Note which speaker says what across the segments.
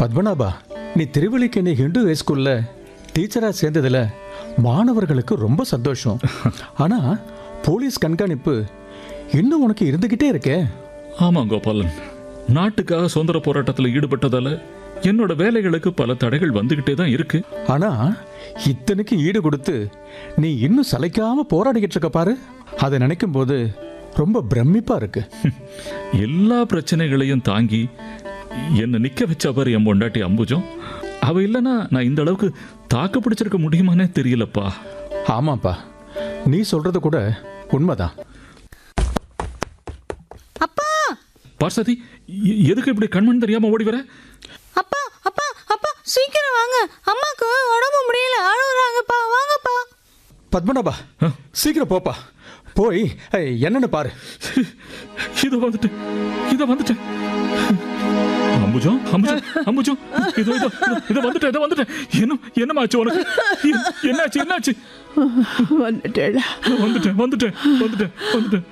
Speaker 1: பத்மநாபா நீ திருவள்ளிக்கேணி ஹிந்து ஹைஸ்கூல்ல டீச்சரா சேர்ந்ததுல மாணவர்களுக்கு ரொம்ப சந்தோஷம் ஆனா போலீஸ் கண்காணிப்பு இன்னும் உனக்கு இருந்துகிட்டே இருக்கே
Speaker 2: ஆமா கோபாலன் நாட்டுக்காக சுதந்திர போராட்டத்தில் ஈடுபட்டதால என்னோட வேலைகளுக்கு பல தடைகள் வந்துகிட்டே தான் இருக்கு
Speaker 1: ஆனா இத்தனைக்கு ஈடு கொடுத்து நீ இன்னும் சளைக்காம போராடிக்கிட்டு இருக்க பாரு அதை நினைக்கும் போது ரொம்ப பிரமிப்பா இருக்கு
Speaker 2: எல்லா பிரச்சனைகளையும் தாங்கி என்னை நிக்க வச்ச பாரு என் பொண்டாட்டி அம்புஜம் அவ இல்லைன்னா நான் இந்த அளவுக்கு தாக்கு பிடிச்சிருக்க முடியுமானே தெரியலப்பா
Speaker 1: ஆமாப்பா நீ சொல்றது கூட உண்மைதான்
Speaker 3: அப்பா
Speaker 2: பார்சதி எ- எதுக்கு இப்படி கண்மண் தெரியாம ஓடி வர
Speaker 3: அப்பா அப்பா அப்பா சீக்கிரம் வாங்க அம்மாக்கு உடம்பு முடியல அழுகுறாங்கப்பா வாங்கப்பா
Speaker 1: பத்மநாபா சீக்கிரம் போப்பா போய் ஏய், என்னன்னு பாரு
Speaker 2: இதோ வந்துட்டேன் இதோ வந்துட்டேன் அம்புஜம் அம்புஜம் அம்புஜம் இதோ இதோ இதோ, இதோ வந்துட்டேன் இதோ வந்துட்டேன் என்ன என்னமாச்சு உனக்கு எ- என்னாச்சு என்னாச்சு
Speaker 4: வந்துட்டேடா
Speaker 2: வந்துட்டேன் வந்துட்டேன் வந்துட்டேன் வந்துட்டேன்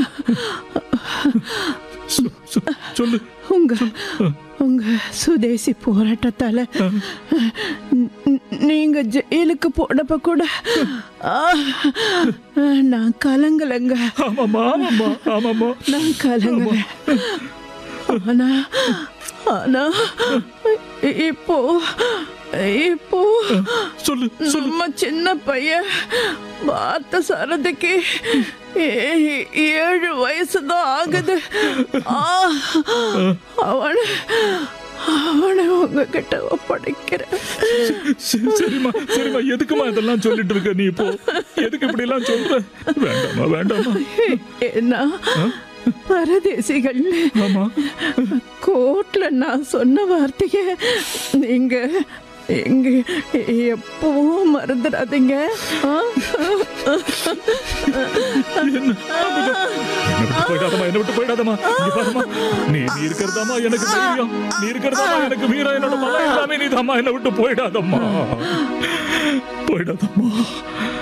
Speaker 2: சொ- சொ- சொல்லு
Speaker 4: உங்க உங்க சுதேசி போராட்டத்தால ந- ந- நீங்க ஜெயிலுக்கு போனப்ப கூட ஆ, நான் கலங்கலங்க
Speaker 2: ஆமாம்மா ஆமாம்மா ஆமாம்மா
Speaker 4: நான் கலங்கல ஆனா ஆனா இ- இப்போ இப்போ
Speaker 2: சொல்லு சொல்லு
Speaker 4: நம்ம சின்ன பையன் பார்த்த சரதுக்கு ஏ- ஏழு வயசு தான் ஆகுது ஆ, அவனை அவனை உங்ககிட்ட ஒப்படைக்கிறேன்
Speaker 2: சரி, சரிம்மா சரிம்மா எதுக்குமா இதெல்லாம் சொல்லிட்டு இருக்க நீ இப்போ எதுக்கு இப்படி எல்லாம் சொல்ற வேண்டாமா வேண்டாமா
Speaker 4: ஏன்னா பரதேசிகள்
Speaker 2: ஆமா
Speaker 4: கோர்ட்ல நான் சொன்ன வார்த்தைய நீங்க எங்க எப்பவும் மறந்துடாதீங்க ஆ?
Speaker 2: என்ன என்னை விட்டு போயிடாதம்மா என்னை விட்டு போயிடாதம்மா இங்க பாரும்மா நீ நீ இருக்கிறதாமா எனக்கு தைரியம் நீ இருக்கிறதாமா எனக்கு வீரம் என்னோட மனம் எல்லாமே நீ தாம்மா என்னை விட்டு போயிடாதம்மா போயிடாதம்மா